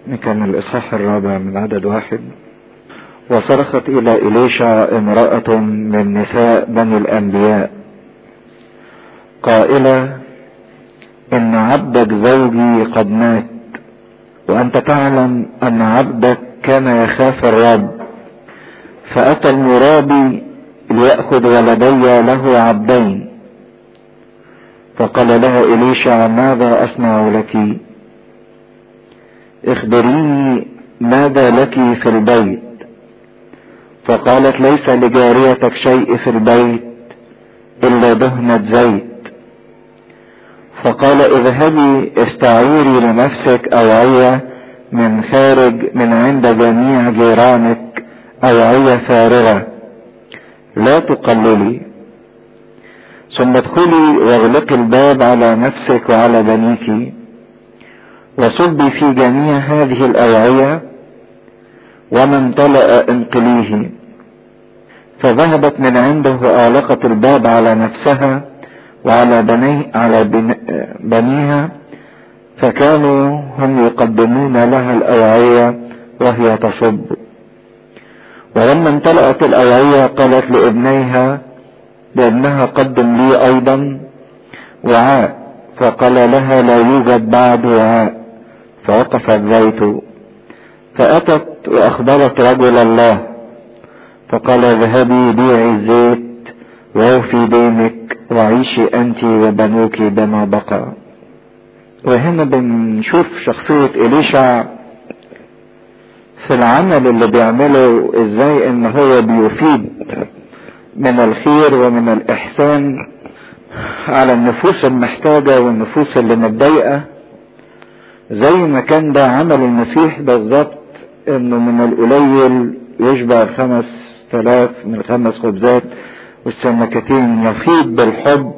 نكمل الإصحاح الرابع من عدد واحد وصرخت إلى إليشا امرأة من نساء بني الأنبياء قائلة إن عبدك زوجي قد مات وأنت تعلم أن عبدك كان يخاف الرب فأتى المرابي ليأخذ ولدي له عبدين فقال لها إليشا ماذا أصنع لك اخبريني ماذا لك في البيت فقالت ليس لجاريتك شيء في البيت إلا دهنة زيت فقال اذهبي استعيري لنفسك أوعية من خارج من عند جميع جيرانك أوعية فارغة لا تقللي ثم ادخلي واغلقي الباب على نفسك وعلى بنيك وصبي في جميع هذه الأوعية وما امتلأ انقليه فذهبت من عنده وأغلقت الباب على نفسها وعلى بني على بنيها فكانوا هم يقدمون لها الأوعية وهي تصب ولما امتلأت الأوعية قالت لابنيها لابنها قدم لي أيضا وعاء فقال لها لا يوجد بعد وعاء فوقف الزيت فأتت وأخبرت رجل الله فقال اذهبي بيعي الزيت ووفي دينك وعيشي أنت وبنوك بما بقى وهنا بنشوف شخصية إليشع في العمل اللي بيعمله ازاي ان هو بيفيد من الخير ومن الإحسان على النفوس المحتاجة والنفوس اللي متضايقة زي ما كان ده عمل المسيح بالظبط انه من القليل يشبع الخمس تلاف من الخمس خبزات والسمكتين يفيض بالحب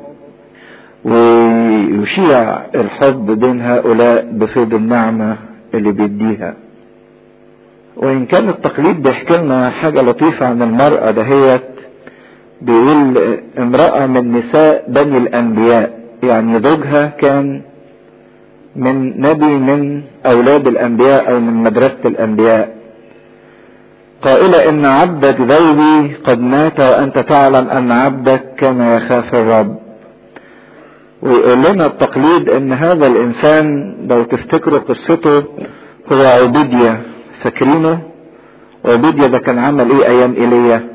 ويشيع الحب بين هؤلاء بفيض النعمة اللي بيديها وإن كان التقليد بيحكي لنا حاجة لطيفة عن المرأة دهيت بيقول امرأة من نساء بني الأنبياء يعني زوجها كان من نبي من أولاد الأنبياء أو من مدرسة الأنبياء قائلة إن عبدك ذوبي قد مات وأنت تعلم أن عبدك كان يخاف الرب ويقول لنا التقليد إن هذا الإنسان لو تفتكروا قصته هو عبيدية فاكرينه عبيدية ده كان عمل إيه أيام إيليا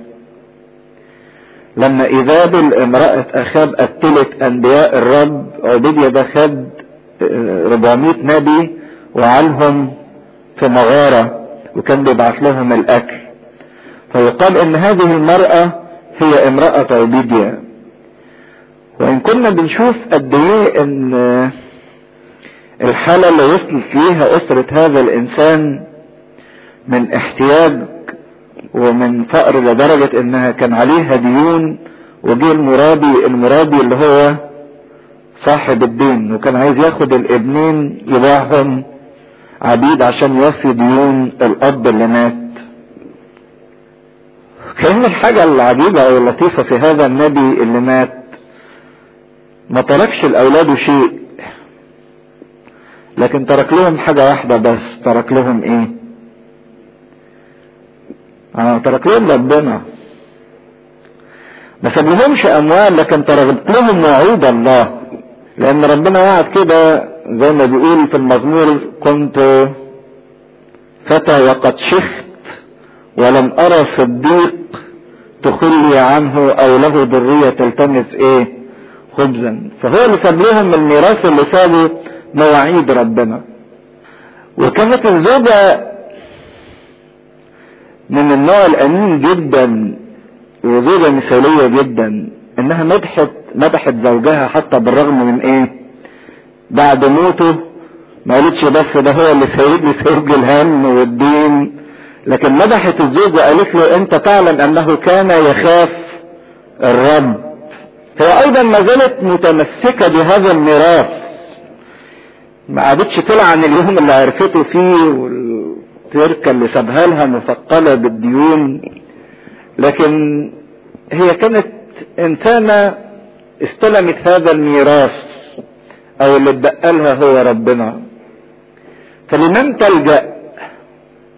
لما إيزابل امرأة أخاب قتلت أنبياء الرب عبيدية ده خد 400 نبي وعلهم في مغارة وكان بيبعت لهم الأكل فيقال إن هذه المرأة هي امرأة عبيدية وإن كنا بنشوف قد إيه إن الحالة اللي وصلت ليها أسرة هذا الإنسان من احتياج ومن فقر لدرجة انها كان عليها ديون وجه المرابي المرابي اللي هو صاحب الدين وكان عايز ياخد الابنين يبيعهم عبيد عشان يوفي ديون الاب اللي مات كأن الحاجة العجيبة او اللطيفة في هذا النبي اللي مات ما تركش الاولاد شيء لكن ترك لهم حاجة واحدة بس ترك لهم ايه اه ترك لهم ربنا ما سابلهمش اموال لكن ترك لهم وعود الله لان ربنا وعد كده زي ما بيقول في المزمور كنت فتى وقد شخت ولم ارى صديق تخلي عنه او له ذرية تلتمس ايه خبزا فهو اللي ساب لهم الميراث اللي سابه مواعيد ربنا وكانت الزوجة من النوع الامين جدا وزوجة مثالية جدا انها مدحت مدحت زوجها حتى بالرغم من ايه بعد موته ما قالتش بس ده هو اللي سيدني سيد الهم والدين لكن مدحت الزوج وقالت له انت تعلم انه كان يخاف الرب هي ايضا ما زالت متمسكة بهذا الميراث ما قعدتش تلعن اليوم اللي عرفته فيه والتركة اللي سابها لها مثقلة بالديون لكن هي كانت انسانة استلمت هذا الميراث او اللي اتبقى لها هو ربنا فلمن تلجأ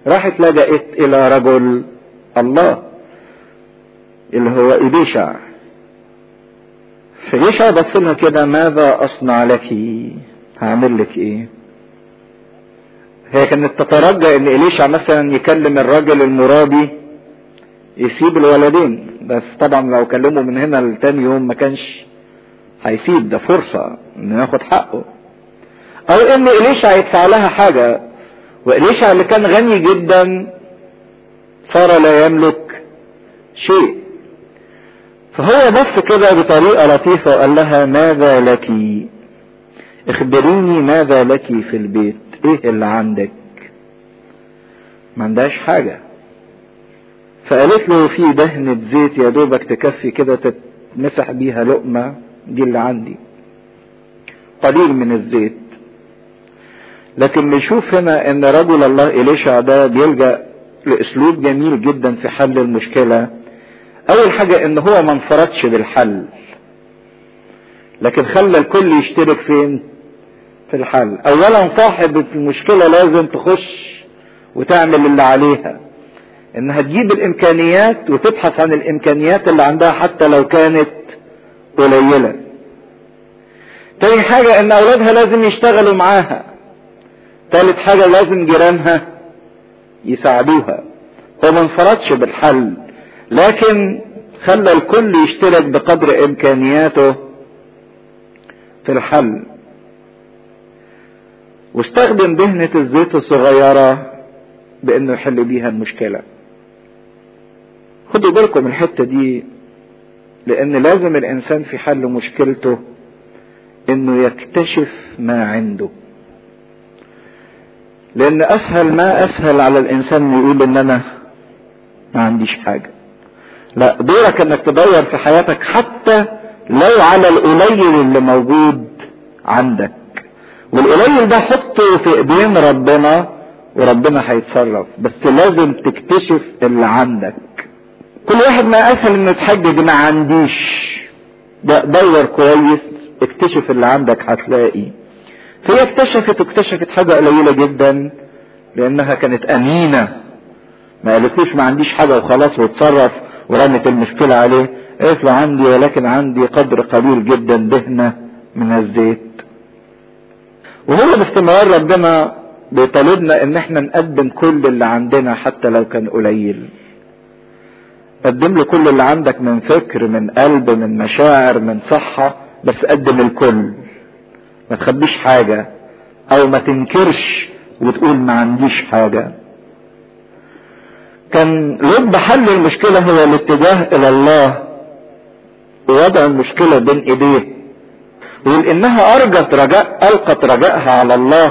راحت لجأت الى رجل الله اللي هو إليشع فإليشع بص لها كده ماذا أصنع لك هعمل لك إيه هي كانت تترجى ان إليشع مثلا يكلم الراجل المرابي يسيب الولدين بس طبعا لو كلمه من هنا لتاني يوم ما كانش هيسيب ده فرصة انه ياخد حقه او ان إليشع يدفع لها حاجة وإليشع اللي كان غني جدا صار لا يملك شيء فهو بص كده بطريقة لطيفة وقال لها ماذا لك اخبريني ماذا لك في البيت ايه اللي عندك ما عندهاش حاجة فقالت له في دهنة زيت يا دوبك تكفي كده تتمسح بيها لقمة دي اللي عندي قليل من الزيت لكن نشوف هنا ان رجل الله إليشع ده بيلجأ لاسلوب جميل جدا في حل المشكلة اول حاجة ان هو ما انفردش بالحل لكن خلى الكل يشترك فين في الحل اولا صاحبة المشكلة لازم تخش وتعمل اللي عليها انها تجيب الامكانيات وتبحث عن الامكانيات اللي عندها حتى لو كانت قليلة تاني حاجة ان اولادها لازم يشتغلوا معاها تالت حاجة لازم جيرانها يساعدوها هو ما انفردش بالحل لكن خلى الكل يشترك بقدر امكانياته في الحل واستخدم دهنة الزيت الصغيرة بانه يحل بيها المشكلة خدوا بالكم الحتة دي لان لازم الانسان في حل مشكلته انه يكتشف ما عنده لان اسهل ما اسهل على الانسان يقول ان انا ما عنديش حاجة لا دورك انك تدور في حياتك حتى لو على القليل اللي موجود عندك والقليل ده حطه في ايدين ربنا وربنا هيتصرف بس لازم تكتشف اللي عندك كل واحد ما اسهل انه يتحجج ما عنديش ده دور كويس اكتشف اللي عندك هتلاقي فهي اكتشفت واكتشفت حاجة قليلة جدا لانها كانت امينة ما قالتلوش ما عنديش حاجة وخلاص واتصرف ورمت المشكلة عليه قالت له عندي ولكن عندي قدر قليل جدا دهنة من الزيت وهو باستمرار ربنا بيطالبنا ان احنا نقدم كل اللي عندنا حتى لو كان قليل قدم له كل اللي عندك من فكر من قلب من مشاعر من صحة بس قدم الكل ما تخبيش حاجة او ما تنكرش وتقول ما عنديش حاجة كان لب حل المشكلة هو الاتجاه الى الله ووضع المشكلة بين ايديه ولانها ارجت رجاء القت رجائها على الله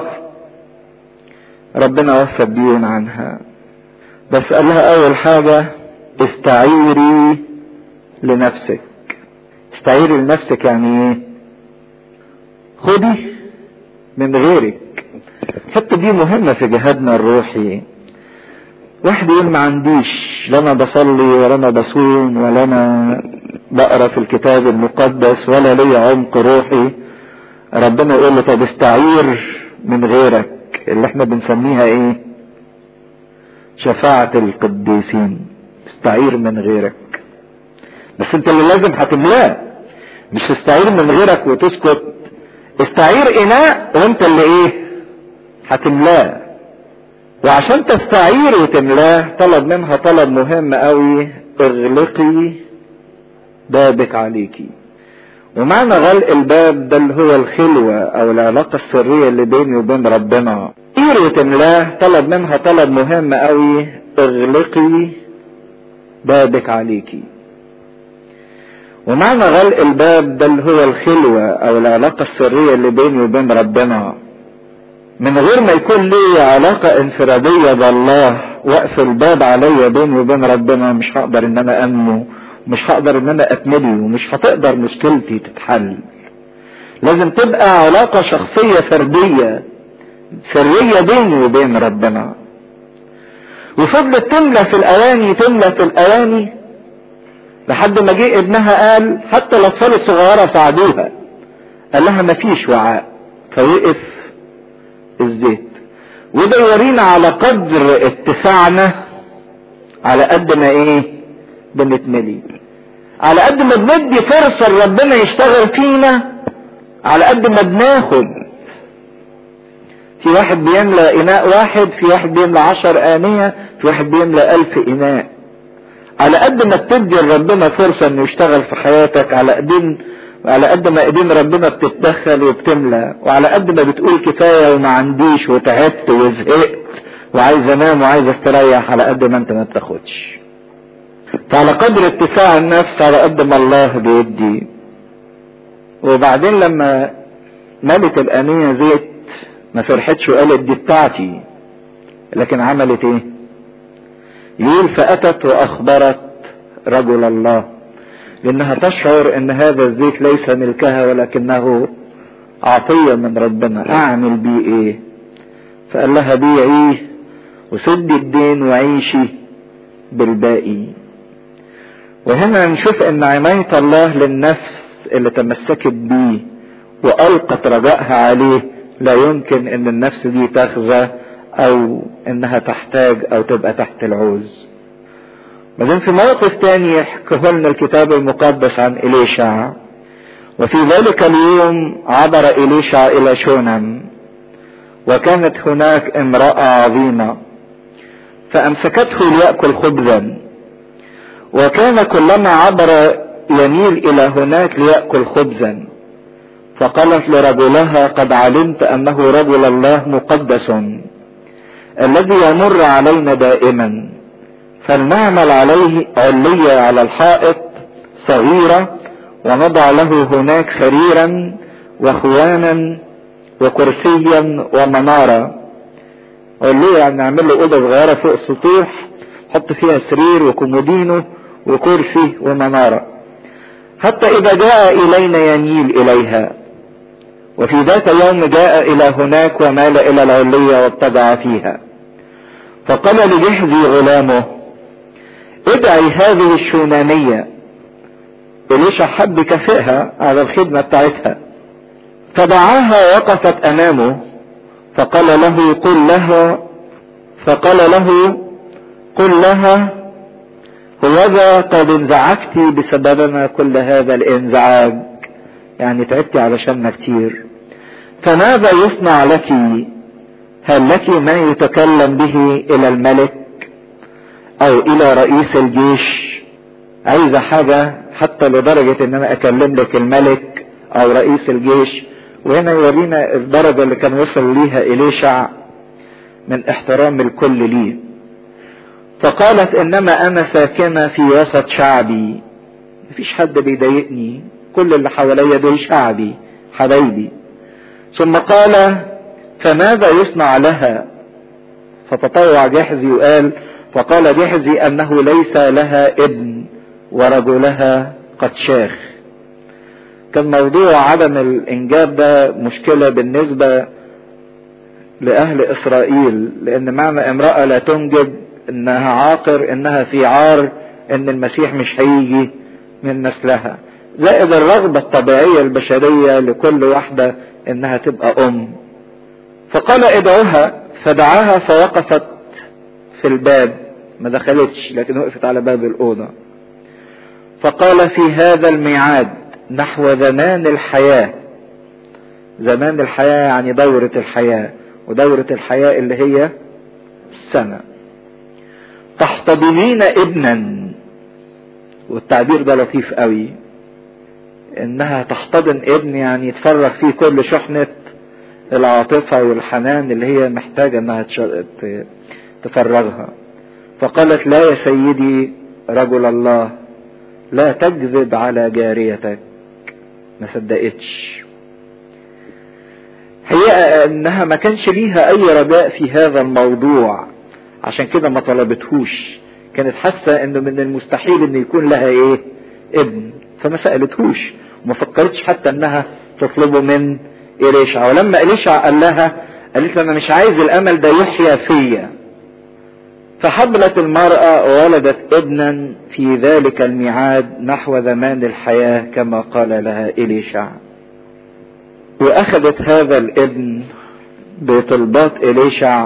ربنا وفى الديون عنها بس قال لها اول حاجة استعيري لنفسك استعيري لنفسك يعني ايه خدي من غيرك الحته دي مهمة في جهادنا الروحي واحد يقول ما عنديش لا انا بصلي ولا انا بصوم ولا انا بقرا في الكتاب المقدس ولا لي عمق روحي ربنا يقول له طب استعير من غيرك اللي احنا بنسميها ايه شفاعة القديسين استعير من غيرك بس انت اللي لازم هتملاه مش تستعير من غيرك وتسكت استعير اناء وانت اللي ايه هتملاه وعشان تستعير وتملاه طلب منها طلب مهم قوي اغلقي بابك عليكي ومعنى غلق الباب ده اللي هو الخلوة او العلاقة السرية اللي بيني وبين ربنا ايه وتملاه طلب منها طلب مهم قوي اغلقي بابك عليكي ومعنى غلق الباب ده اللي هو الخلوة او العلاقة السرية اللي بيني وبين ربنا من غير ما يكون لي علاقة انفرادية بالله وقف الباب عليا بيني وبين ربنا مش هقدر ان انا انمو مش هقدر ان انا اتملي ومش هتقدر مشكلتي تتحل لازم تبقى علاقة شخصية فردية سرية بيني وبين ربنا وفضلت تملى في الاواني تملى في الاواني لحد ما جه ابنها قال حتى الاطفال الصغيرة ساعدوها قال لها مفيش وعاء فوقف الزيت وده يورينا على قدر اتساعنا على قد ما ايه بنتملي على قد ما بندي فرصة لربنا يشتغل فينا على قد ما بناخد في واحد بيملى اناء واحد في واحد بيملى عشر انية في واحد بيملى الف اناء على قد ما بتدي لربنا فرصة انه يشتغل في حياتك على قد على قد ما ايدين ربنا بتتدخل وبتملى وعلى قد ما بتقول كفاية وما عنديش وتعبت وزهقت وعايز انام وعايز استريح على قد ما انت ما بتاخدش فعلى قدر اتساع النفس على قد ما الله بيدي وبعدين لما ملت الانية زيت ما فرحتش وقالت دي بتاعتي لكن عملت ايه يقول فاتت واخبرت رجل الله لانها تشعر ان هذا الزيت ليس ملكها ولكنه عطية من ربنا اعمل بيه ايه فقال لها بيعيه وسدي الدين وعيشي بالباقي وهنا نشوف ان عناية الله للنفس اللي تمسكت بيه والقت رجائها عليه لا يمكن ان النفس دي تخزى او انها تحتاج او تبقى تحت العوز بعدين في موقف تاني يحكيه لنا الكتاب المقدس عن إليشع وفي ذلك اليوم عبر إليشع إلى شونم وكانت هناك امرأة عظيمة فأمسكته ليأكل خبزا وكان كلما عبر يميل إلى هناك ليأكل خبزا فقالت لرجلها قد علمت أنه رجل الله مقدس الذي يمر علينا دائما فلنعمل عليه علية على الحائط صغيرة ونضع له هناك سريرا وخوانا وكرسيا ومنارة علية يعني نعمل له أوضة صغيرة فوق السطوح حط فيها سرير وكومودينو وكرسي ومنارة حتى إذا جاء إلينا يميل إليها وفي ذات يوم جاء إلى هناك ومال إلى العلية واتبع فيها فقال لجهزي غلامه ادعي هذه الشونانية إليشا حب يكافئها على الخدمة بتاعتها فدعاها وقفت أمامه فقال له قل لها فقال له قل لها هوذا قد انزعجت بسببنا كل هذا الانزعاج يعني تعبتي علشاننا كتير فماذا يصنع لك هل لك ما يتكلم به الى الملك او الى رئيس الجيش عايزة حاجة حتى لدرجة ان انا اكلم لك الملك او رئيس الجيش وهنا يورينا الدرجة اللي كان وصل ليها اليشع من احترام الكل ليه فقالت انما انا ساكنة في وسط شعبي مفيش حد بيضايقني كل اللي حواليا دول شعبي حبايبي ثم قال فماذا يصنع لها فتطوع جحزي وقال فقال جحزي انه ليس لها ابن ورجلها قد شاخ كان موضوع عدم الانجاب ده مشكلة بالنسبة لاهل اسرائيل لان معنى امرأة لا تنجب انها عاقر انها في عار ان المسيح مش هيجي من نسلها زائد الرغبة الطبيعية البشرية لكل واحدة انها تبقى ام فقال ادعوها فدعاها فوقفت في الباب ما دخلتش لكن وقفت على باب الأوضة فقال في هذا الميعاد نحو زمان الحياة زمان الحياة يعني دورة الحياة ودورة الحياة اللي هي السنة تحتضنين ابنا والتعبير ده لطيف قوي انها تحتضن ابن يعني يتفرغ فيه كل شحنة العاطفة والحنان اللي هي محتاجة انها تفرغها فقالت لا يا سيدي رجل الله لا تكذب على جاريتك ما صدقتش حقيقة انها ما كانش ليها اي رجاء في هذا الموضوع عشان كده ما طلبتهوش كانت حاسة انه من المستحيل ان يكون لها ايه ابن فما سألتهوش وما فكرتش حتى انها تطلبه من إليشع ولما إليشع قال لها قالت له انا مش عايز الامل ده يحيا فيا فحبلت المرأة وولدت ابنا في ذلك الميعاد نحو زمان الحياة كما قال لها إليشع وأخذت هذا الابن بطلبات إليشع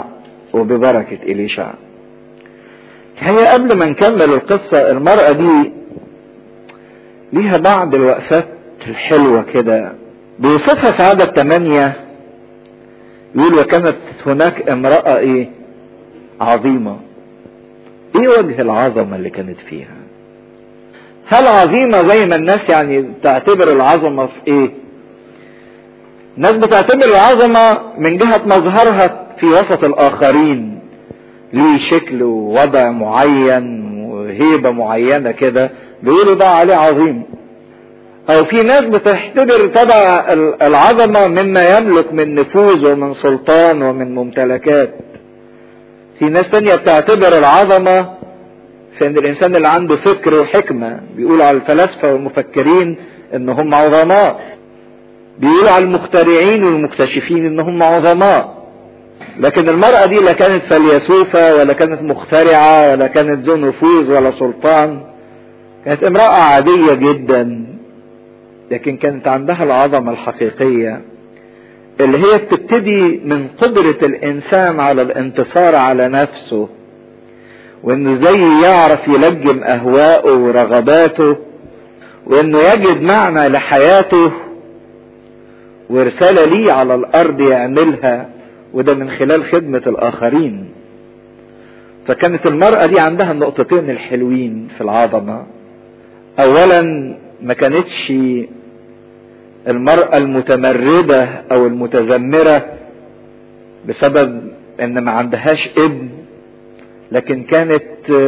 وببركة إليشع الحقيقة قبل ما نكمل القصة المرأة دي ليها بعض الوقفات الحلوة كده بيوصفها في عدد ثمانية يقول وكانت هناك امرأة ايه عظيمة ايه وجه العظمة اللي كانت فيها هل عظيمة زي ما الناس يعني تعتبر العظمة في ايه الناس بتعتبر العظمة من جهة مظهرها في وسط الاخرين ليه شكل ووضع معين وهيبة معينة كده بيقولوا ده عليه عظيم او في ناس بتعتبر تبع العظمة مما يملك من نفوذ ومن سلطان ومن ممتلكات في ناس تانية بتعتبر العظمة في ان الانسان اللي عنده فكر وحكمة بيقولوا على الفلاسفة والمفكرين ان هم عظماء بيقولوا على المخترعين والمكتشفين ان هم عظماء لكن المرأة دي لا كانت فيلسوفة ولا كانت مخترعة ولا كانت ذو نفوذ ولا سلطان كانت امرأة عادية جدا لكن كانت عندها العظمة الحقيقية اللي هي بتبتدي من قدرة الإنسان على الانتصار على نفسه وإنه زي يعرف يلجم أهواءه ورغباته وإنه يجد معنى لحياته ورسالة ليه على الأرض يعملها وده من خلال خدمة الآخرين فكانت المرأة دي عندها النقطتين الحلوين في العظمة أولا ما كانتش المرأة المتمردة أو المتذمرة بسبب إن ما عندهاش ابن لكن كانت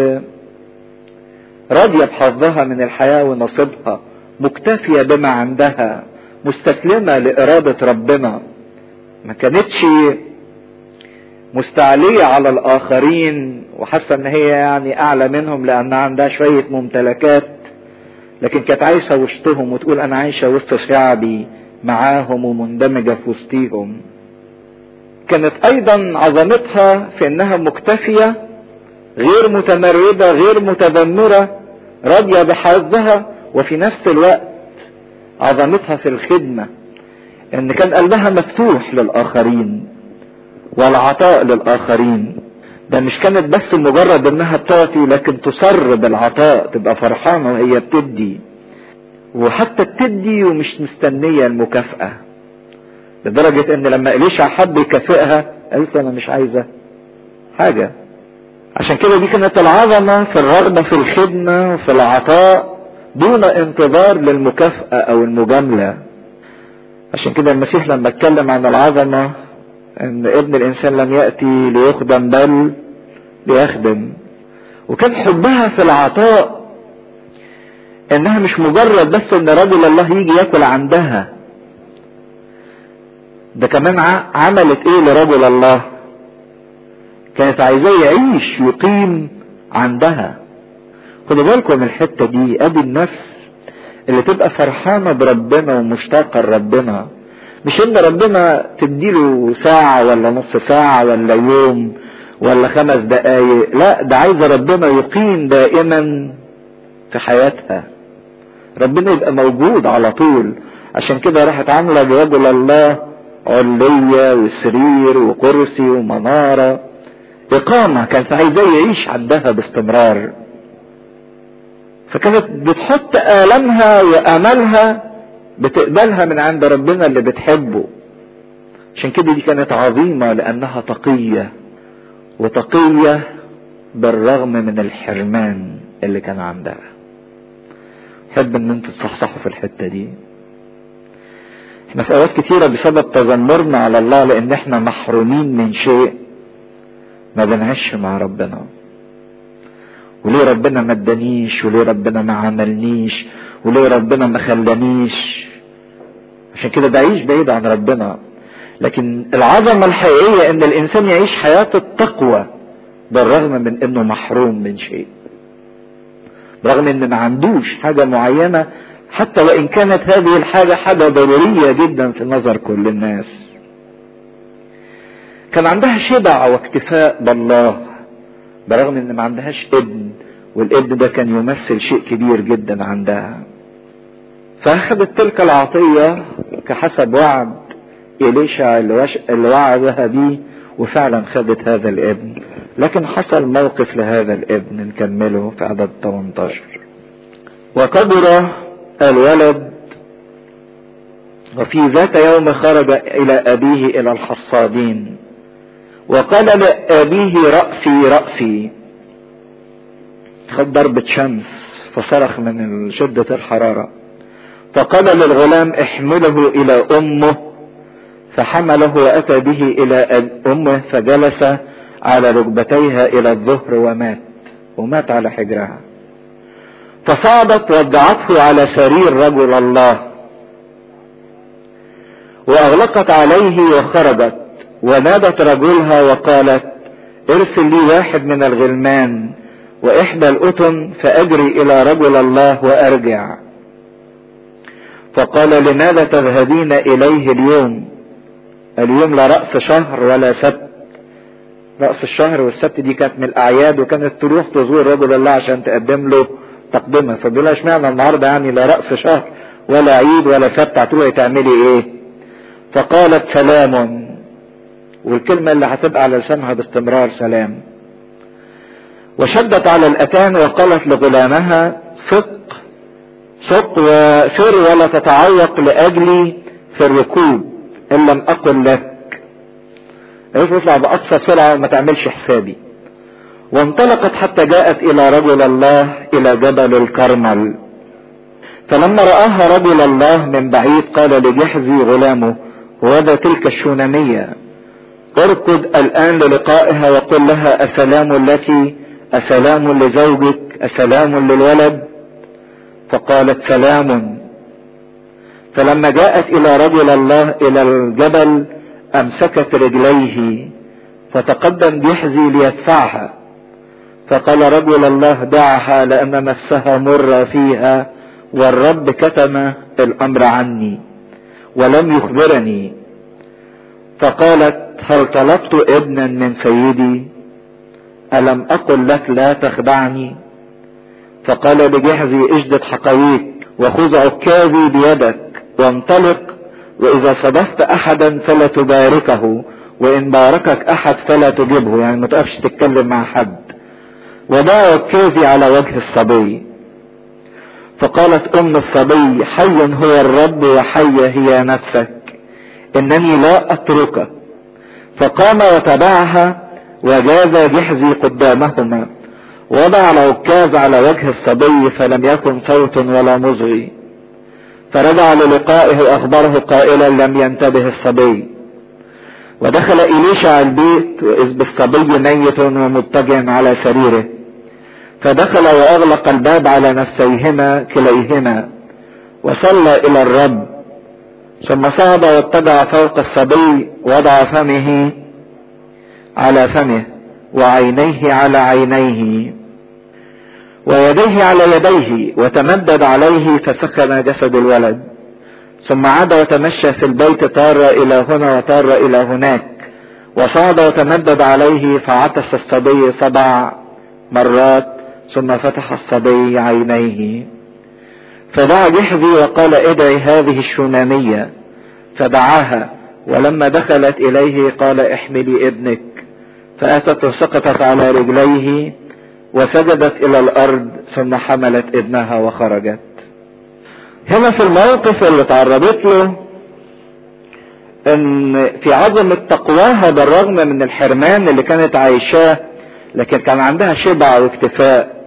راضية بحظها من الحياة ونصيبها مكتفية بما عندها مستسلمة لإرادة ربنا ما كانتش مستعلية على الآخرين وحاسة إن هي يعني أعلى منهم لأنها عندها شوية ممتلكات لكن كانت عايشة وسطهم وتقول أنا عايشة وسط شعبي معاهم ومندمجة في وسطيهم كانت أيضا عظمتها في إنها مكتفية غير متمردة غير متذمرة راضية بحظها وفي نفس الوقت عظمتها في الخدمة إن كان قلبها مفتوح للآخرين والعطاء للآخرين ده مش كانت بس مجرد انها بتعطي لكن تصر بالعطاء تبقى فرحانة وهي بتدي وحتى بتدي ومش مستنية المكافأة لدرجة ان لما إليشع حب يكافئها قالت انا مش عايزة حاجة عشان كده دي كانت العظمة في الرغبة في الخدمة وفي العطاء دون انتظار للمكافأة او المجاملة عشان كده المسيح لما اتكلم عن العظمة ان ابن الانسان لم يأتي ليخدم بل ليخدم وكان حبها في العطاء انها مش مجرد بس ان رجل الله يجي ياكل عندها ده كمان عملت ايه لرجل الله كانت عايزاه يعيش يقيم عندها خدوا بالكم من الحته دي ادي النفس اللي تبقى فرحانه بربنا ومشتاقه لربنا مش ان ربنا تديله ساعة ولا نص ساعة ولا يوم ولا خمس دقايق لا ده عايزة ربنا يقيم دائما في حياتها ربنا يبقى موجود على طول عشان كده راحت عاملة برجل الله علية وسرير وكرسي ومنارة إقامة كانت عايزاه يعيش عندها باستمرار فكانت بتحط آلامها وأملها بتقبلها من عند ربنا اللي بتحبه عشان كده دي كانت عظيمة لأنها تقية وتقية بالرغم من الحرمان اللي كان عندها حب ان انتوا تصحصحوا في الحتة دي احنا في اوقات كتيرة بسبب تذمرنا على الله لان احنا محرومين من شيء ما بنعيش مع ربنا وليه ربنا ما ادانيش وليه ربنا ما عملنيش وليه ربنا ما خلانيش عشان كده بعيش بعيد عن ربنا لكن العظمة الحقيقية ان الانسان يعيش حياة التقوى بالرغم من انه محروم من شيء برغم ان ما عندوش حاجة معينة حتى وان كانت هذه الحاجة حاجة ضرورية جدا في نظر كل الناس كان عندها شبع واكتفاء بالله برغم ان ما عندهاش ابن والابن ده كان يمثل شيء كبير جدا عندها فاخذت تلك العطية كحسب وعد إليشع اللي وعدها بيه وفعلا خدت هذا الابن لكن حصل موقف لهذا الابن نكمله في عدد 18 وكبر الولد وفي ذات يوم خرج الى ابيه الى الحصادين وقال لابيه رأسي رأسي خد ضربة شمس فصرخ من شدة الحرارة فقال للغلام احمله الى امه فحمله واتى به الى امه فجلس على ركبتيها الى الظهر ومات ومات على حجرها فصعدت وضعته على سرير رجل الله واغلقت عليه وخرجت ونادت رجلها وقالت ارسل لي واحد من الغلمان واحدى الاتن فاجري الى رجل الله وارجع فقال لماذا تذهبين اليه اليوم اليوم لا رأس شهر ولا سبت رأس الشهر والسبت دي كانت من الأعياد وكانت تروح تزور رجل الله عشان تقدم له تقدمة فبيقول لها اشمعنى النهارده يعني لا رأس شهر ولا عيد ولا سبت هتروحي تعملي ايه؟ فقالت سلام والكلمة اللي هتبقى على لسانها باستمرار سلام وشدت على الأتان وقالت لغلامها صدق صدق وسر ولا تتعوق لأجلي في الركوب إن لم أقل لك عرفت اطلع بأقصى سرعة وما تعملش حسابي وانطلقت حتى جاءت إلى رجل الله إلى جبل الكرمل فلما رآها رجل الله من بعيد قال لجحزي غلامه وهذا تلك الشونامية اركض الآن للقائها وقل لها أسلام لك أسلام لزوجك أسلام للولد فقالت سلام فلما جاءت إلى رجل الله إلى الجبل أمسكت رجليه فتقدم جحزي ليدفعها فقال رجل الله دعها لأن نفسها مر فيها والرب كتم الأمر عني ولم يخبرني فقالت هل طلبت ابنا من سيدي ألم أقل لك لا تخدعني فقال لجحزي اجدد حقويك وخذ عكازي بيدك وانطلق واذا صدفت احدا فلا تباركه وان باركك احد فلا تجبه يعني ما تقفش تتكلم مع حد وضع عكازي على وجه الصبي فقالت ام الصبي حي هو الرب وحية هي نفسك انني لا اتركك فقام وتبعها وجاز جحزي قدامهما وضع العكاز على وجه الصبي فلم يكن صوت ولا مزغي فرجع للقائه واخبره قائلا لم ينتبه الصبي ودخل إليشع البيت وإذ بالصبي ميت ومضطجع على سريره فدخل وأغلق الباب على نفسيهما كليهما وصلى إلى الرب ثم صعد واتبع فوق الصبي وضع فمه على فمه وعينيه على عينيه ويديه على يديه وتمدد عليه فسخن جسد الولد ثم عاد وتمشى في البيت طار الى هنا وطار الى هناك وصعد وتمدد عليه فعطس الصبي سبع مرات ثم فتح الصبي عينيه فدعا جحزي وقال ادعي هذه الشونامية فدعاها ولما دخلت اليه قال احملي ابنك فاتت وسقطت على رجليه وسجدت الى الارض ثم حملت ابنها وخرجت هنا في الموقف اللي تعرضت له ان في عظمة تقواها بالرغم من الحرمان اللي كانت عايشاه لكن كان عندها شبع واكتفاء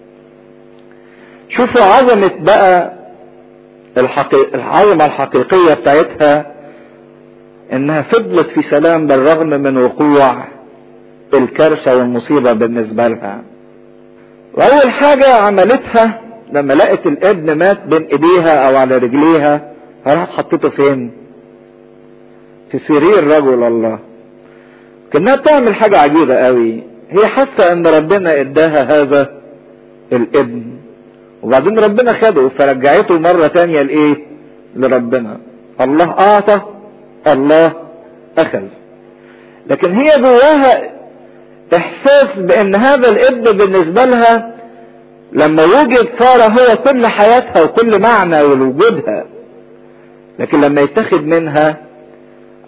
شوفوا عظمة بقى الحقيقة العظمة الحقيقية بتاعتها انها فضلت في سلام بالرغم من وقوع الكارثة والمصيبة بالنسبة لها واول حاجة عملتها لما لقت الابن مات بين ايديها او على رجليها راحت حطيته فين في سرير رجل الله كانها بتعمل حاجة عجيبة قوي هي حاسة ان ربنا اداها هذا الابن وبعدين ربنا خده فرجعته مرة تانية لايه لربنا الله اعطى الله اخذ لكن هي جواها احساس بان هذا الابن بالنسبة لها لما وجد صار هو كل حياتها وكل معنى لوجودها لكن لما يتخذ منها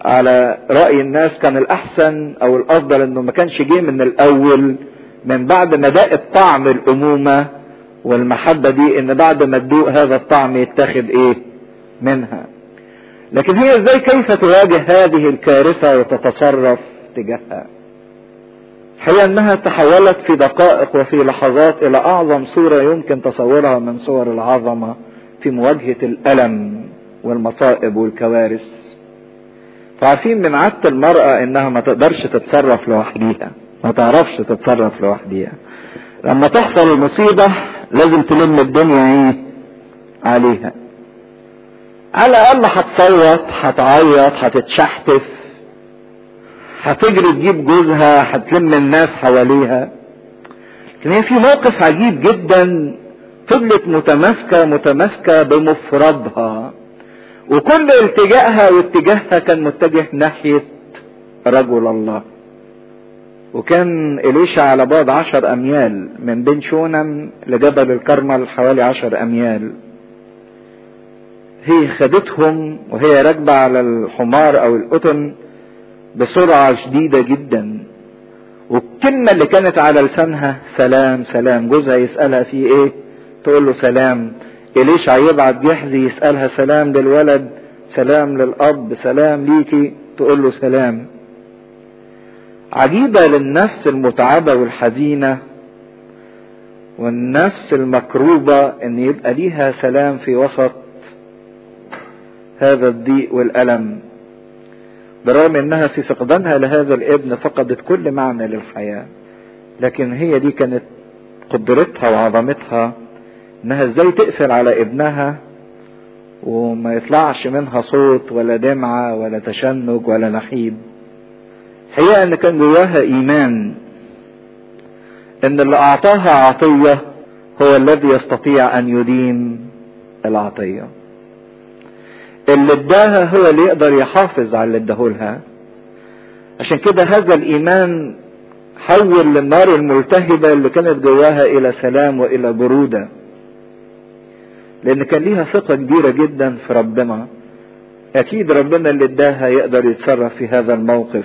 على رأي الناس كان الأحسن أو الأفضل إنه ما كانش جه من الأول من بعد ما داقت طعم الأمومة والمحبة دي إن بعد ما تدوق هذا الطعم يتاخد إيه منها لكن هي إزاي كيف تواجه هذه الكارثة وتتصرف تجاهها هي انها تحولت في دقائق وفي لحظات الى اعظم صورة يمكن تصورها من صور العظمة في مواجهة الالم والمصائب والكوارث فعارفين من عادة المرأة انها ما تقدرش تتصرف لوحديها ما تعرفش تتصرف لوحديها لما تحصل المصيبة لازم تلم الدنيا ايه عليها على الاقل هتصوت هتعيط هتتشحتف هتجري تجيب جوزها هتلم الناس حواليها لكن هي في موقف عجيب جدا فضلت متماسكة متماسكة بمفردها وكل التجائها واتجاهها كان متجه ناحية رجل الله وكان إليشا على بعد عشر أميال من بين شونم لجبل الكرمل حوالي عشر أميال هي خدتهم وهي راكبة على الحمار أو القطن بسرعة شديدة جدا والكلمة اللي كانت على لسانها سلام سلام جوزها يسألها في ايه تقول له سلام إليشع يبعت جحزي يسألها سلام للولد سلام للأب سلام ليكي تقول له سلام عجيبة للنفس المتعبة والحزينة والنفس المكروبة ان يبقى ليها سلام في وسط هذا الضيق والألم برغم انها في فقدانها لهذا الابن فقدت كل معنى للحياة لكن هي دي كانت قدرتها وعظمتها انها ازاي تقفل على ابنها وما يطلعش منها صوت ولا دمعة ولا تشنج ولا نحيب حقيقة ان كان جواها ايمان ان اللي اعطاها عطية هو الذي يستطيع ان يديم العطيه اللي اداها هو اللي يقدر يحافظ على اللي اداهولها عشان كده هذا الايمان حول للنار الملتهبه اللي كانت جواها الى سلام والى بروده لان كان ليها ثقه كبيره جدا في ربنا اكيد ربنا اللي اداها يقدر يتصرف في هذا الموقف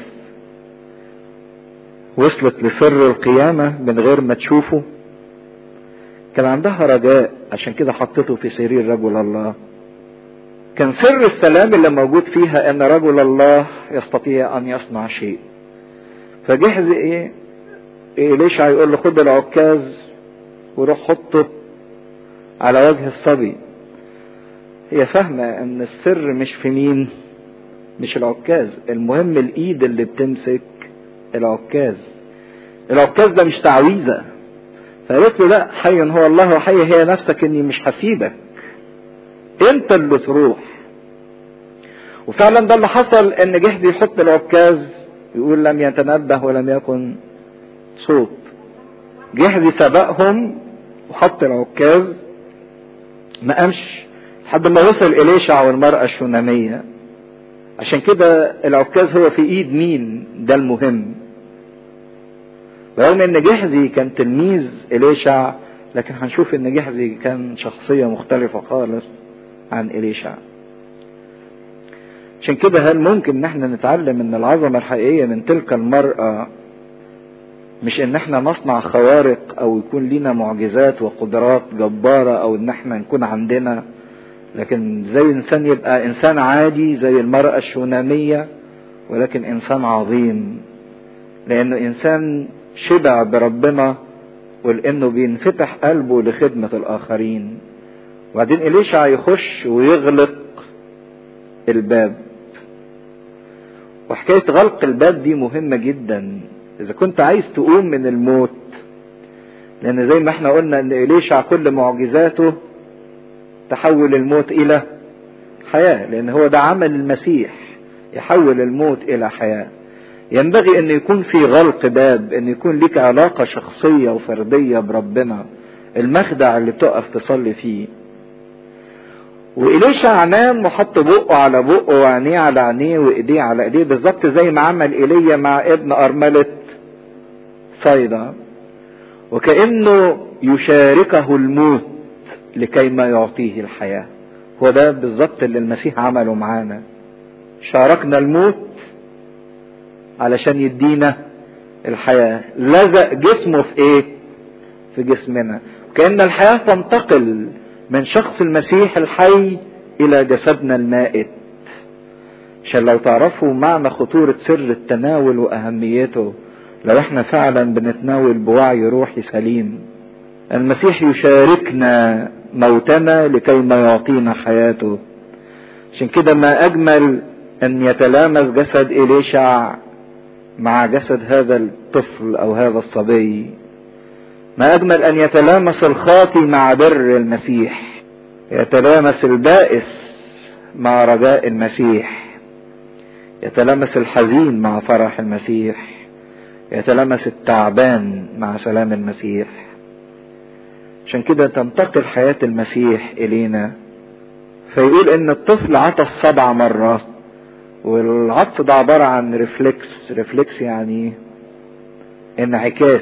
وصلت لسر القيامه من غير ما تشوفه كان عندها رجاء عشان كده حطته في سرير رجل الله كان سر السلام اللي موجود فيها ان رجل الله يستطيع ان يصنع شيء فجهز ايه, إيه ليش هيقول له خد العكاز وروح حطه على وجه الصبي هي فاهمة ان السر مش في مين مش العكاز المهم الايد اللي بتمسك العكاز العكاز ده مش تعويذة فقالت له لا حي هو الله وحي هي نفسك اني مش هسيبك انت اللي تروح وفعلا ده اللي حصل ان جهدي يحط العكاز يقول لم يتنبه ولم يكن صوت جهدي سبقهم وحط العكاز ما قامش لحد ما وصل إليشع والمرأة الشونامية عشان كده العكاز هو في ايد مين ده المهم رغم ان جحزي كان تلميذ إليشع لكن هنشوف ان جحزي كان شخصية مختلفة خالص عن إليشع عشان كده هل ممكن ان احنا نتعلم ان العظمة الحقيقية من تلك المرأة مش ان احنا نصنع خوارق او يكون لنا معجزات وقدرات جبارة او ان احنا نكون عندنا لكن زي انسان يبقى انسان عادي زي المرأة الشونامية ولكن انسان عظيم لانه انسان شبع بربنا ولانه بينفتح قلبه لخدمة الاخرين وبعدين إليشع يخش ويغلق الباب وحكاية غلق الباب دي مهمة جدا إذا كنت عايز تقوم من الموت لأن زي ما احنا قلنا إن إليشع كل معجزاته تحول الموت إلى حياة لأن هو ده عمل المسيح يحول الموت إلى حياة ينبغي أن يكون في غلق باب أن يكون لك علاقة شخصية وفردية بربنا المخدع اللي بتقف تصلي فيه وإليشع نام وحط بقه على بقه وعينيه على عينيه وإيديه على إيديه بالظبط زي ما عمل إيليا مع ابن أرملة صيدا وكأنه يشاركه الموت لكي ما يعطيه الحياة هو ده بالظبط اللي المسيح عمله معانا شاركنا الموت علشان يدينا الحياة لزق جسمه في ايه في جسمنا كأن الحياة تنتقل من شخص المسيح الحي الى جسدنا المائت عشان لو تعرفوا معنى خطورة سر التناول واهميته لو احنا فعلا بنتناول بوعي روحي سليم المسيح يشاركنا موتنا لكي ما يعطينا حياته عشان كده ما اجمل ان يتلامس جسد اليشع مع جسد هذا الطفل او هذا الصبي ما اجمل ان يتلامس الخاطي مع بر المسيح يتلامس البائس مع رجاء المسيح يتلامس الحزين مع فرح المسيح يتلامس التعبان مع سلام المسيح عشان كده تنتقل حياة المسيح إلينا فيقول إن الطفل عطس سبع مرات والعطس ده عبارة عن ريفلكس ريفلكس يعني انعكاس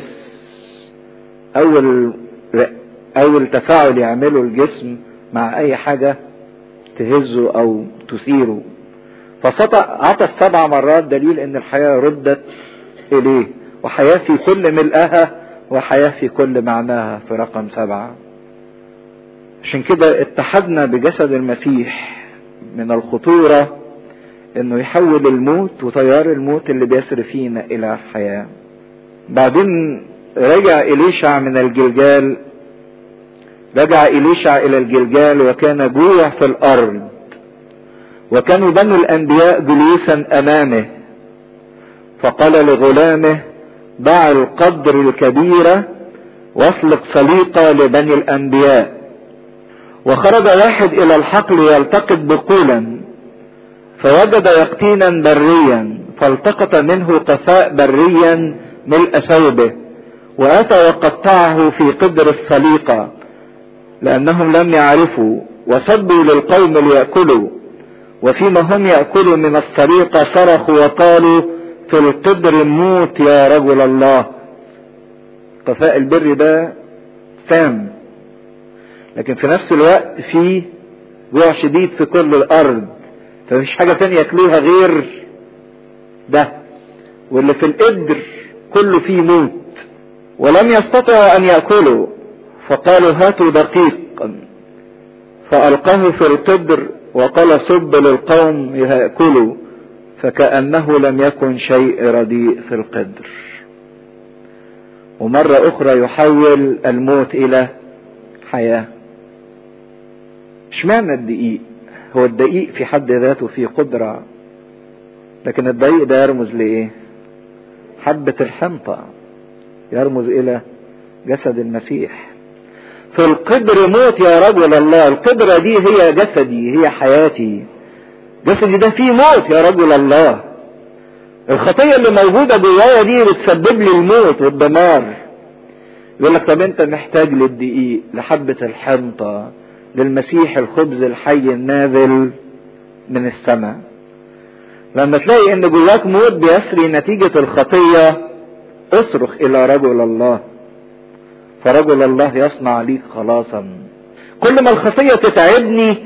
أول أول تفاعل يعمله الجسم مع أي حاجة تهزه أو تثيره فعطس سبع مرات دليل إن الحياة ردت إليه وحياة في كل ملئها وحياة في كل معناها في رقم سبعة عشان كده اتحدنا بجسد المسيح من الخطورة انه يحول الموت وتيار الموت اللي بيسري فينا الى حياة بعدين رجع إليشع من الجلجال رجع إليشع إلى الجلجال وكان جوع في الأرض وكانوا بنو الأنبياء جلوسا أمامه فقال لغلامه ضع القدر الكبيرة واطلق سليقة لبني الأنبياء وخرج واحد إلى الحقل يلتقط بقولا فوجد يقطينا بريا فالتقط منه قفاء بريا ملء ثوبه وأتى وقطعه في قدر السليقة لأنهم لم يعرفوا وصدوا للقوم ليأكلوا وفيما هم يأكلوا من السليقة صرخوا وقالوا في القدر موت يا رجل الله قفاء البر ده سام لكن في نفس الوقت فيه جوع شديد في كل الارض فمفيش حاجة تانية ياكلوها غير ده واللي في القدر كله فيه موت ولم يستطعوا ان يأكلوا فقالوا هاتوا دقيقا فألقاه في القدر وقال صب للقوم يأكلوا فكأنه لم يكن شيء رديء في القدر ومرة أخرى يحول الموت إلى حياة اشمعنى الدقيق هو الدقيق في حد ذاته فيه قدرة لكن الدقيق ده يرمز لإيه حبة الحنطة يرمز إلى جسد المسيح في القدر موت يا رجل الله القدرة دي هي جسدي هي حياتي جسدي ده فيه موت يا رجل الله الخطية اللي موجودة جوايا دي بتسبب لي الموت والدمار يقول لك طب انت محتاج للدقيق لحبة الحنطة للمسيح الخبز الحي النازل من السماء لما تلاقي ان جواك موت بيسري نتيجة الخطية اصرخ الى رجل الله فرجل الله يصنع ليك خلاصا كل ما الخطية تتعبني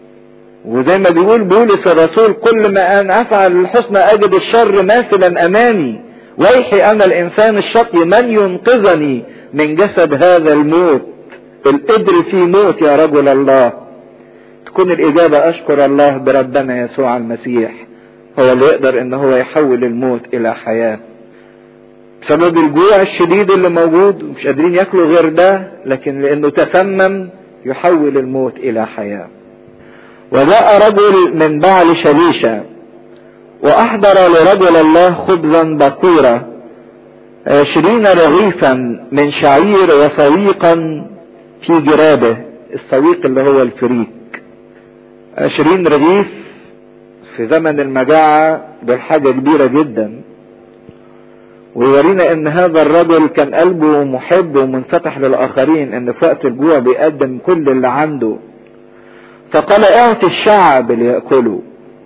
وزي ما بيقول بولس الرسول كل ما ان افعل الحسنى اجد الشر ماثلا امامي ويحي انا الانسان الشقي من ينقذني من جسد هذا الموت القدر فيه موت يا رجل الله تكون الاجابة اشكر الله بربنا يسوع المسيح هو اللي يقدر ان هو يحول الموت الى حياة بسبب الجوع الشديد اللي موجود ومش قادرين ياكلوا غير ده لكن لانه تسمم يحول الموت الى حياه وجاء رجل من بعل شليشة وأحضر لرجل الله خبزا بكورة عشرين رغيفا من شعير وسويقا في جرابه السويق اللي هو الفريك عشرين رغيف في زمن المجاعة ده حاجة كبيرة جدا ويورينا ان هذا الرجل كان قلبه محب ومنفتح للاخرين ان في وقت الجوع بيقدم كل اللي عنده فقال اعطي الشعب ليأكلوا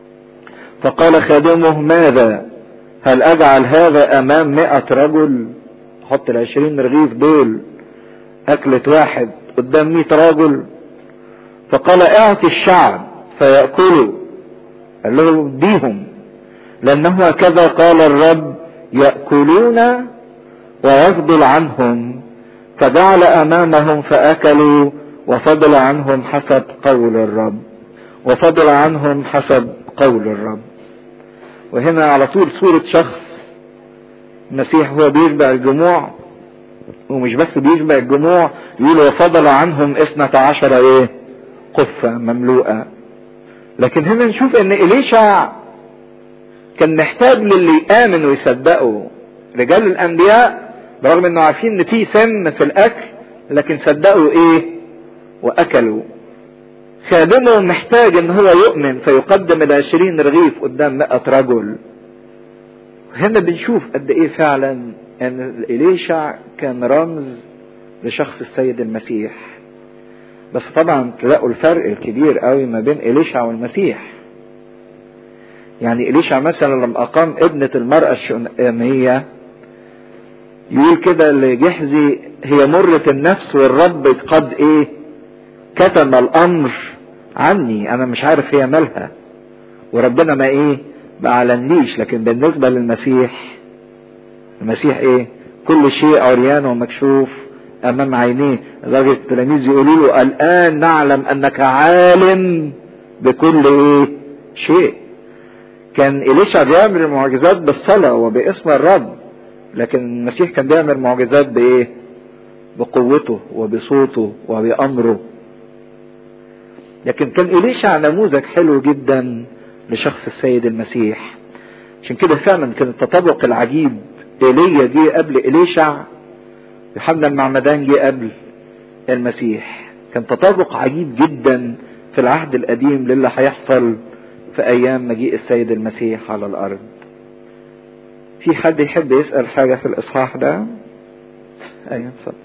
فقال خادمه ماذا هل اجعل هذا امام مئة رجل حط العشرين رغيف دول اكلة واحد قدام مئة رجل فقال اعطي الشعب فيأكلوا قال له اديهم لانه هكذا قال الرب يأكلون ويفضل عنهم فجعل أمامهم فأكلوا وفضل عنهم حسب قول الرب وفضل عنهم حسب قول الرب وهنا على طول صورة شخص المسيح هو بيشبع الجموع ومش بس بيشبع الجموع يقول وفضل عنهم اثنة عشر ايه قفة مملوءة لكن هنا نشوف ان إليشع كان محتاج للي يآمن ويصدقه رجال الأنبياء برغم انه عارفين ان في سم في الأكل لكن صدقوا ايه وأكلوا خادمه محتاج ان هو يؤمن فيقدم العشرين رغيف قدام مئة رجل هنا بنشوف قد ايه فعلا ان إليشع كان رمز لشخص السيد المسيح بس طبعا تلاقوا الفرق الكبير قوي ما بين إليشع والمسيح يعني إليشع مثلا لما أقام ابنة المرأة الشؤمية يقول كده لجحزي هي مرة النفس والرب قد ايه كتم الامر عني انا مش عارف هي مالها وربنا ما ايه ما اعلنليش لكن بالنسبة للمسيح المسيح ايه كل شيء عريان ومكشوف امام عينيه لدرجة التلاميذ يقولوا له الان نعلم انك عالم بكل ايه شيء كان إليشع بيعمل المعجزات بالصلاة وباسم الرب لكن المسيح كان بيعمل معجزات بايه بقوته وبصوته وبأمره لكن كان إليشع نموذج حلو جدا لشخص السيد المسيح عشان كده فعلا كان التطابق العجيب ايليا جه قبل إليشع يوحنا المعمدان جه قبل المسيح كان تطابق عجيب جدا في العهد القديم للي هيحصل في ايام مجيء السيد المسيح على الارض في حد يحب يسأل حاجة في الاصحاح ده ايوه اتفضل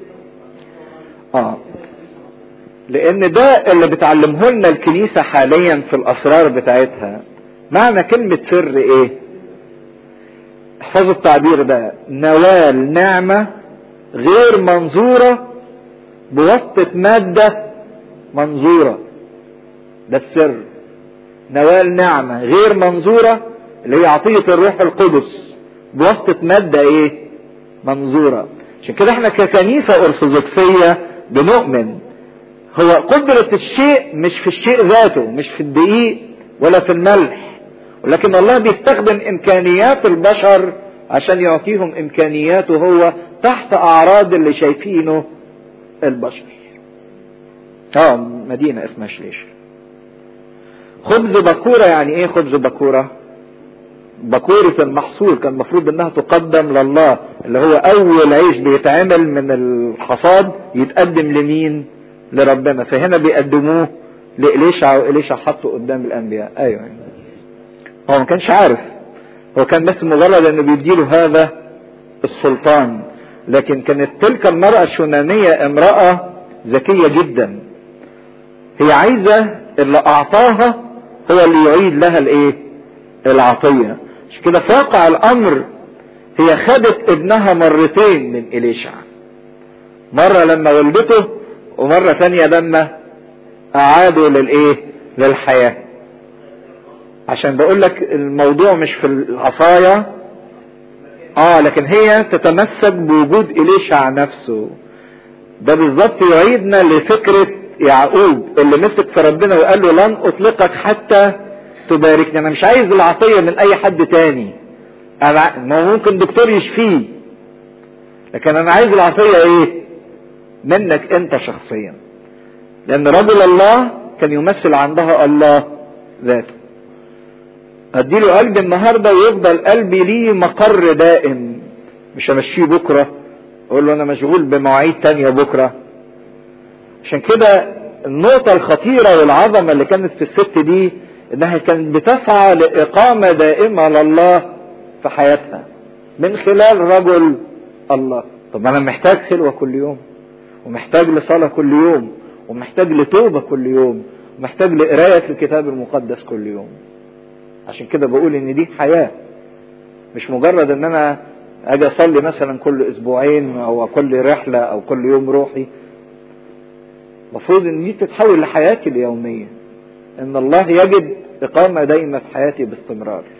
اه لان ده اللي بتعلمه لنا الكنيسة حاليا في الاسرار بتاعتها معنى كلمة سر ايه احفظوا التعبير ده نوال نعمة غير منظورة بواسطة مادة منظورة ده السر نوال نعمة غير منظورة اللي هي عطية الروح القدس بواسطة مادة ايه منظورة عشان كده احنا ككنيسة ارثوذكسية بنؤمن هو قدرة الشيء مش في الشيء ذاته مش في الدقيق ولا في الملح ولكن الله بيستخدم امكانيات البشر عشان يعطيهم امكانياته هو تحت اعراض اللي شايفينه البشر اه مدينة اسمها شليش خبز بكورة يعني ايه خبز بكورة بكورة المحصول كان المفروض انها تقدم لله اللي هو اول عيش بيتعمل من الحصاد يتقدم لمين لربنا فهنا بيقدموه لإليشع وإليشع حطه قدام الأنبياء أيوة هو ما كانش عارف هو كان بس مجرد انه بيديله هذا السلطان لكن كانت تلك المرأة الشونانية امرأة ذكية جدا هي عايزة اللي اعطاها هو اللي يعيد لها الايه العطية عشان كده في واقع الامر هي خدت ابنها مرتين من اليشع مرة لما ولدته ومرة ثانية لما اعادوا للايه للحياة عشان بقول لك الموضوع مش في العصاية اه لكن هي تتمسك بوجود اليشع نفسه ده بالظبط يعيدنا لفكرة يعقوب اللي مسك في ربنا وقال له لن اطلقك حتى تباركني انا مش عايز العطية من اي حد تاني انا ما ممكن دكتور يشفيه لكن انا عايز العطية ايه منك انت شخصيا لان رجل الله كان يمثل عندها الله ذاته اديله قلبي النهارده ويفضل قلبي ليه مقر دائم مش همشيه بكره اقول له انا مشغول بمواعيد تانية بكره عشان كده النقطة الخطيرة والعظمة اللي كانت في الست دي انها كانت بتسعى لإقامة دائمة لله في حياتها من خلال رجل الله طب انا محتاج خلوة كل يوم ومحتاج لصلاة كل يوم ومحتاج لتوبة كل يوم ومحتاج لقراية الكتاب المقدس كل يوم عشان كده بقول ان دي حياة مش مجرد ان انا اجي اصلي مثلا كل اسبوعين او كل رحلة او كل يوم روحي المفروض ان دي تتحول لحياتي اليومية ان الله يجد اقامة دايمة في حياتي باستمرار